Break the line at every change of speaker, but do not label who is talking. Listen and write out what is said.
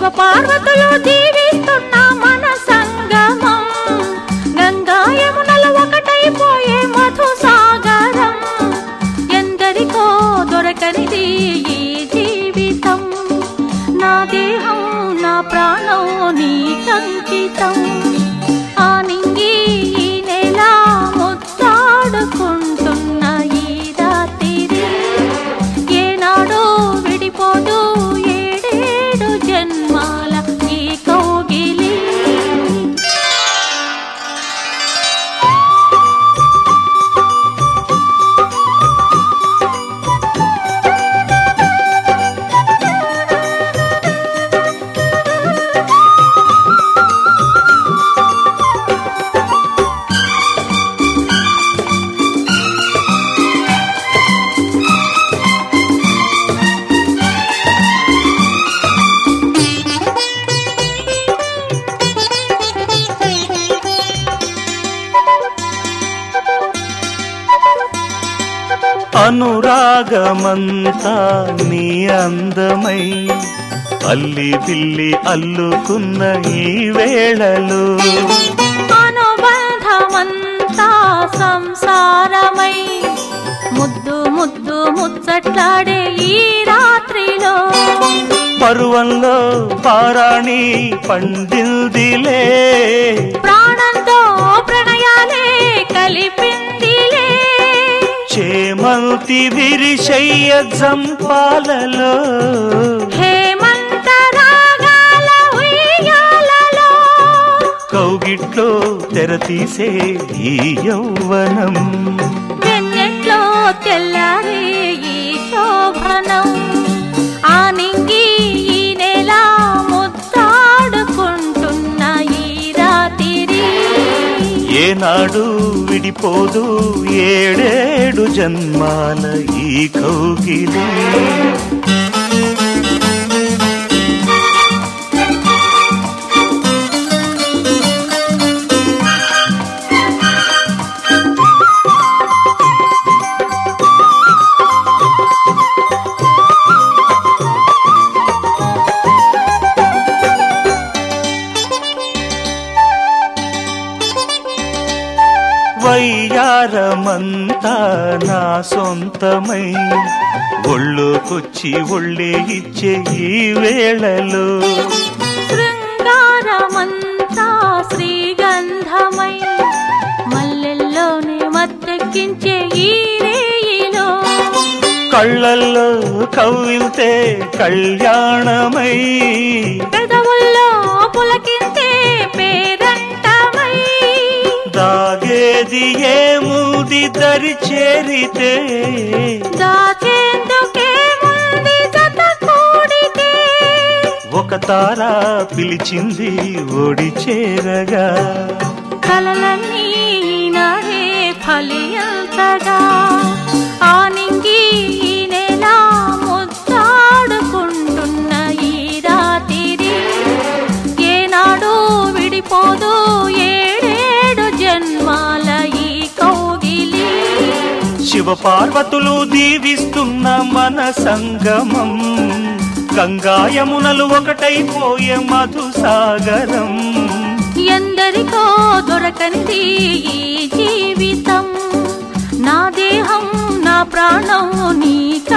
పార్వతులు దీవిస్తున్న మన సంగమం గంగా యమునల ఒకటైపోయే మధు సాగరం ఎందరికో దొరకనిది ఈ జీవితం నా దేహం నా ప్రాణం నీ కంకితం ఆ నింగి ఈ నెల ముద్దాడుకుంటున్న ఈ రాత్రి ఏనాడో విడిపోదు ఏడేడు జన్మాల ఈ కౌగిలి
అనురాగమంతా నీ అందమై అల్లి పిల్లి అల్లుకున్న ఈ వేళలో
అనుబంధమంతా సంసారమై ముద్దు ముద్దు ముచ్చట్లాడే ఈ రాత్రిలో
పరువంలో పారాణి పండిల్దిలే
ప్రాణంతో ప్రణయాలే కలిపిందిలే
చేమంతి విరిశయ్య జంపాలలో
హేమంత రాగాల ఉయ్యాలలో
కౌగిట్లో తెరతీసే ఈ యౌవనం
వెన్నెట్లో తెల్లారే ఈ శోభనం ఆ నింగి ఈ నెల ముద్దాడుకుంటున్న ఈ రాత్రి
ఏనాడు విడిపోదు ఏడేడు జన్మాల ఈ కౌగిలి వయ్యారమంతా నా సొంతమై ఒళ్ళోకొచ్చి ఒళ్ళే ఇచ్చే ఈ వేళలో
శృంగారమంతా శ్రీగంధమై మల్లెల్లోనే మత్తెక్కించే ఈ రేయిలో
కళ్ళల్లో కవ్వితే కళ్యాణమై
పెదవుల్లో పులకింతే పేరంటమై
దాగేది ఏముది దరి చేరితే
దాచేందుకే ముంది జత కూడితే
ఒక తార పిలిచింది ఓడి చేరగా
కలలన్నీ నాడే ఫలియంతగా ఆ నింగి ఈ నెల ముద్దాడుకుంటున్న ఈ రాత్రి ఏనాడు విడిపోదు ఏడేడు జన్మాల ఈ కౌగిలి
శివ పార్వతులు దీవిస్తున్న మన సంగమం గంగాయమునలు ఒకటైపోయే మధుసాగరం
ఎందరికో దొరకనిది ఈ జీవితం నా దేహం నా ప్రాణం నీ